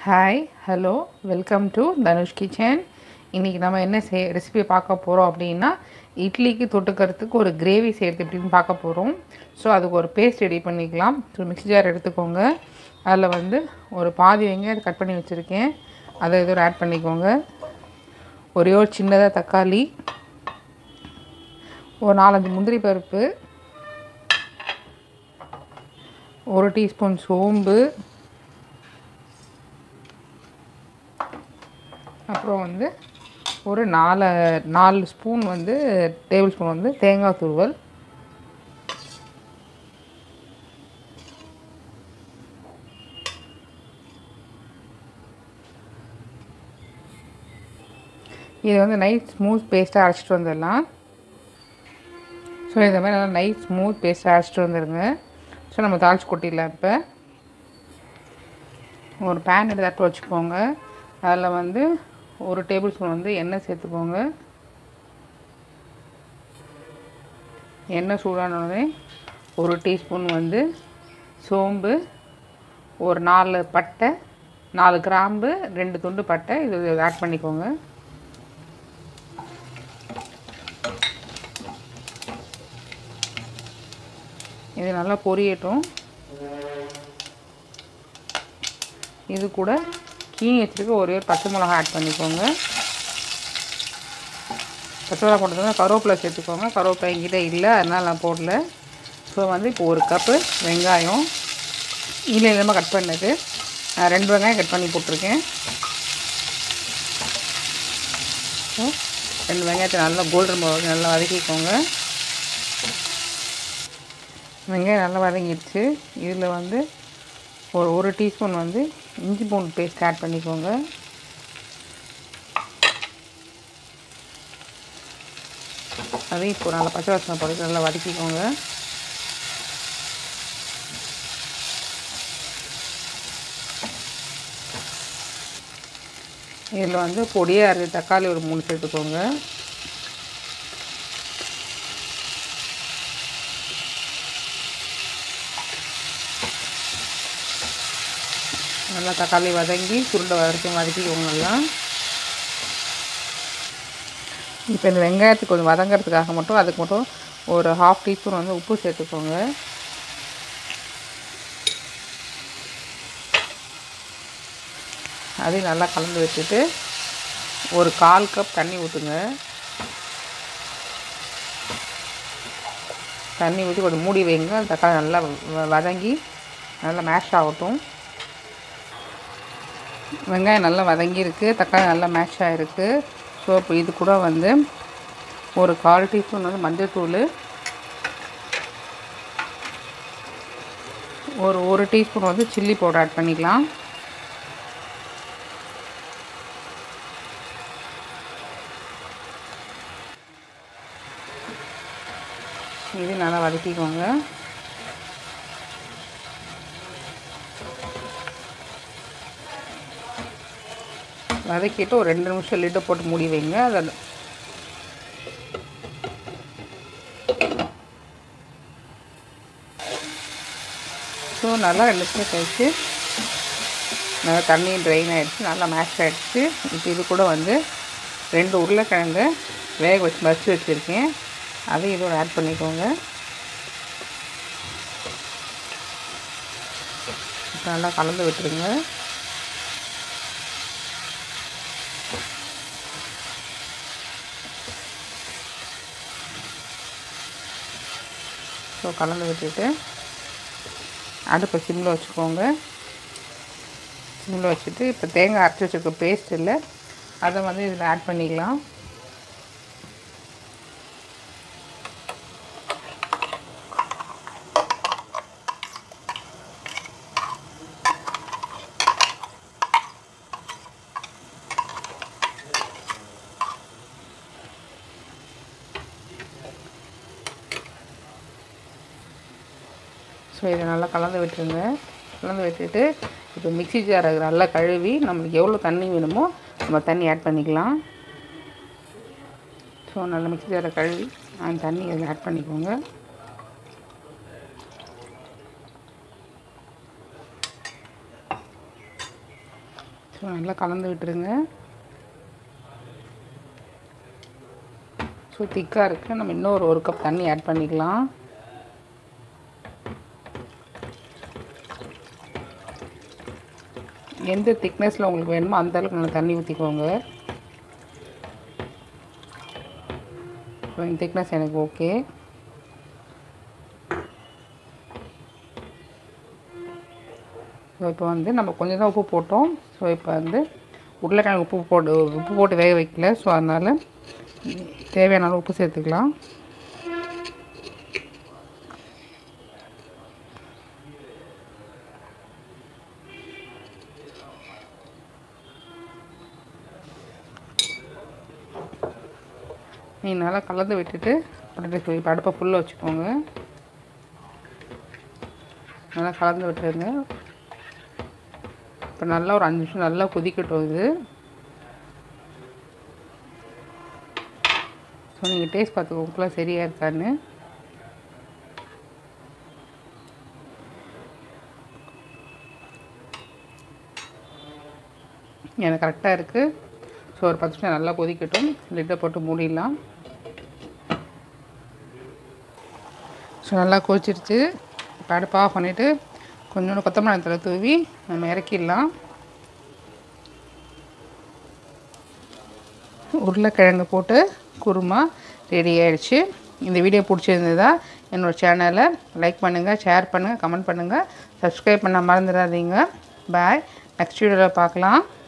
hi hello welcome to Dhanush kitchen இன்றைக்கி நம்ம என்ன செய் ரெசிபி பார்க்க போகிறோம் அப்படின்னா இட்லிக்கு தொட்டுக்கிறதுக்கு ஒரு கிரேவி செய்கிறது எப்படின்னு பார்க்க போகிறோம் ஸோ அதுக்கு ஒரு பேஸ்ட் ரெடி பண்ணிக்கலாம் ஸோ மிக்ஸி ஜார் எடுத்துக்கோங்க அதில் வந்து ஒரு பாதி வெங்காயம் கட் பண்ணி வச்சுருக்கேன் அதை இதோட ஆட் பண்ணிக்கோங்க ஒரே ஒரு சின்னதாக தக்காளி ஒரு நாலஞ்சு முந்திரி பருப்பு ஒரு டீஸ்பூன் சோம்பு அப்புறம் வந்து ஒரு நாலு நாலு ஸ்பூன் வந்து டேபிள் ஸ்பூன் வந்து தேங்காய் துருவல் இது வந்து நைட் ஸ்மூத் பேஸ்ட்டாக அரைச்சிட்டு வந்துடலாம் ஸோ இந்த மாதிரி நல்லா நைட் ஸ்மூத் பேஸ்ட்டாக அரைச்சிட்டு வந்துடுங்க ஸோ நம்ம தாளிச்சு கொட்டிடலாம் இப்போ ஒரு பேன் எடுத்து தட்டு வச்சுக்கோங்க அதில் வந்து ஒரு டேபிள் ஸ்பூன் வந்து எண்ணெய் சேர்த்துக்கோங்க எண்ணெய் சூடானோடனே ஒரு டீஸ்பூன் வந்து சோம்பு ஒரு நாலு பட்டை நாலு கிராம்பு ரெண்டு துண்டு பட்டை இது ஆட் பண்ணிக்கோங்க இது நல்லா பொரியட்டும் இது கூட கீனி வச்சுருக்க ஒரே ஒரு பச்சை மிளகா ஆட் பண்ணிக்கோங்க பச்சை மிளகா போட்டதுனா கருவேப்பிலை சேர்த்துக்கோங்க கருவேப்பிலை என்கிட்ட இல்லை அதனால் நான் போடல ஸோ வந்து இப்போ ஒரு கப்பு வெங்காயம் இல்லை இல்லாமல் கட் பண்ணது நான் ரெண்டு வெங்காயம் கட் பண்ணி போட்டிருக்கேன் ஸோ ரெண்டு வெங்காயத்தை நல்லா கோல்டன் நல்லா வதக்கிக்கோங்க வெங்காயம் நல்லா வதங்கிடுச்சு இதில் வந்து ஒரு ஒரு டீஸ்பூன் வந்து இஞ்சி பூண்டு பேஸ்ட் ஆட் பண்ணிக்கோங்க அதையும் இப்போ நல்லா பச்சை வாசனை போட்டு நல்லா வதக்கிக்கோங்க இதில் வந்து பொடியாக அரைச்ச தக்காளி ஒரு மூணு சேர்த்துக்கோங்க நல்லா தக்காளி வதங்கி சுருண்டை வரைக்கும் வதக்கிக்கோங்க நல்லா இப்போ இந்த வெங்காயத்துக்கு கொஞ்சம் வதங்கிறதுக்காக மட்டும் அதுக்கு மட்டும் ஒரு ஹாஃப் டீஸ்பூன் வந்து உப்பு சேர்த்துக்கோங்க அதையும் நல்லா கலந்து வச்சுட்டு ஒரு கால் கப் தண்ணி ஊற்றுங்க தண்ணி ஊற்றி கொஞ்சம் மூடி வைங்க தக்காளி நல்லா வதங்கி நல்லா மேஷ் ஆகட்டும் வெங்காயம் நல்லா வதங்கியிருக்கு தக்காளி நல்லா மேஷ் ஆகிருக்கு ஸோ இப்போ இது கூட வந்து ஒரு கால் டீஸ்பூன் வந்து மஞ்சள்தூள் ஒரு ஒரு டீஸ்பூன் வந்து சில்லி பவுடர் ஆட் பண்ணிக்கலாம் இது நல்லா வதக்கிக்கோங்க வதக்கிட்டு ஒரு ரெண்டு நிமிஷம் லிட்டை போட்டு மூடி வைங்க அதை ஸோ நல்லா ரெண்டு நிமிஷம் கழிச்சு நல்லா தண்ணி ட்ரைன் ஆகிடுச்சு நல்லா மேஷ் ஆகிடுச்சு இப்போ இது கூட வந்து ரெண்டு உருளைக்கிழங்கு வேக வச்சு மறிச்சு வச்சுருக்கேன் அதையும் இதோட ஆட் பண்ணிக்கோங்க நல்லா கலந்து விட்டுருங்க ஸோ கலந்து விட்டுட்டு அடுப்பை சிம்மில் வச்சுக்கோங்க சிம்மில் வச்சுட்டு இப்போ தேங்காய் அரைச்சி வச்சுருக்க பேஸ்ட் இல்லை அதை வந்து இதில் ஆட் பண்ணிக்கலாம் ஸோ இதை நல்லா கலந்து விட்டுருங்க கலந்து விட்டுட்டு இப்போ மிக்ஸி ஜாரை நல்லா கழுவி நம்மளுக்கு எவ்வளோ தண்ணி வேணுமோ நம்ம தண்ணி ஆட் பண்ணிக்கலாம் ஸோ நல்லா மிக்ஸி ஜாரை கழுவி அந்த தண்ணி இதில் ஆட் பண்ணிக்கோங்க ஸோ நல்லா கலந்து விட்டுருங்க ஸோ திக்காக இருக்குது நம்ம இன்னொரு ஒரு கப் தண்ணி ஆட் பண்ணிக்கலாம் எந்த திக்னஸில் உங்களுக்கு வேணுமோ அந்த அளவுக்கு நல்லா தண்ணி ஊற்றிக்கோங்க ஸோ இந்த திக்னஸ் எனக்கு ஓகே ஸோ இப்போ வந்து நம்ம கொஞ்சம் தான் உப்பு போட்டோம் ஸோ இப்போ வந்து உருளைக்கிழங்கு உப்பு போட்டு உப்பு போட்டு வேக வைக்கல ஸோ அதனால் தேவையான அளவு உப்பு சேர்த்துக்கலாம் நீ நல்லா கலந்து விட்டுட்டு அப்படியே இப்போ அடுப்பை ஃபுல்லாக வச்சுக்கோங்க நல்லா கலந்து விட்டுருங்க இப்போ நல்லா ஒரு அஞ்சு நிமிஷம் நல்லா கொதிக்கட்டும் இது ஸோ நீங்கள் டேஸ்ட் பார்த்துக்கோ உப்புலாம் சரியாக இருக்கான்னு எனக்கு கரெக்டாக இருக்குது ஸோ ஒரு பத்து நிமிஷம் நல்லா கொதிக்கட்டும் லிட்டை போட்டு மூடிடலாம் ஸோ நல்லா கொதிச்சிருச்சு இப்போ அடுப்பு ஆஃப் பண்ணிவிட்டு கொஞ்சோண்டு கொத்தமல்லி தலை தூவி நம்ம இறக்கிடலாம் உருளைக்கிழங்கு போட்டு குருமா ரெடி ஆயிடுச்சு இந்த வீடியோ பிடிச்சிருந்ததா என்னோடய சேனலை லைக் பண்ணுங்கள் ஷேர் பண்ணுங்கள் கமெண்ட் பண்ணுங்கள் சப்ஸ்கிரைப் பண்ண மறந்துடாதீங்க பாய் நெக்ஸ்ட் வீடியோவில் பார்க்கலாம்